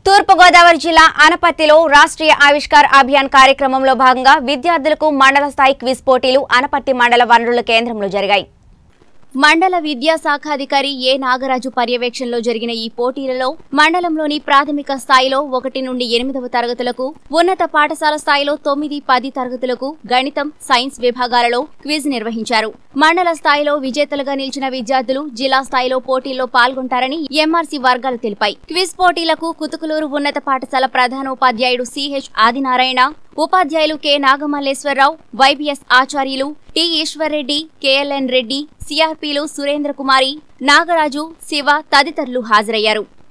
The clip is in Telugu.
తూర్పుగోదావరి జిల్లా అనపత్తిలో రాష్ట్రీయ ఆవిష్కార్ అభియాన్ కార్యక్రమంలో భాగంగా విద్యార్థులకు మండల స్థాయి క్విజ్ పోటీలు అనపత్తి మండల వనరుల కేంద్రంలో జరిగాయి మండల విద్యా శాఖాధికారి ఏ నాగరాజు పర్యవేక్షణలో జరిగిన ఈ పోటీలలో మండలంలోని ప్రాథమిక స్థాయిలో ఒకటి నుండి ఎనిమిదవ తరగతులకు ఉన్నత పాఠశాల స్థాయిలో తొమ్మిది పది తరగతులకు గణితం సైన్స్ విభాగాలలో క్విజ్ నిర్వహించారు మండల స్థాయిలో విజేతలుగా నిలిచిన విద్యార్థులు జిల్లా స్థాయిలో పోటీల్లో పాల్గొంటారని ఎంఆర్సీ వర్గాలు తెలిపాయి క్విజ్ పోటీలకు కుతుకులూరు ఉన్నత పాఠశాల ప్రధానోపాధ్యాయుడు సిహెచ్ ఆదినారాయణ ఉపాధ్యాయులు K Nagamalleswararao YBS Acharyulu T Eswarreddy KLN Reddy సిఆర్పీలు సురేంద్ర కుమారి నాగరాజు శివ తదితరులు హాజరయ్యారు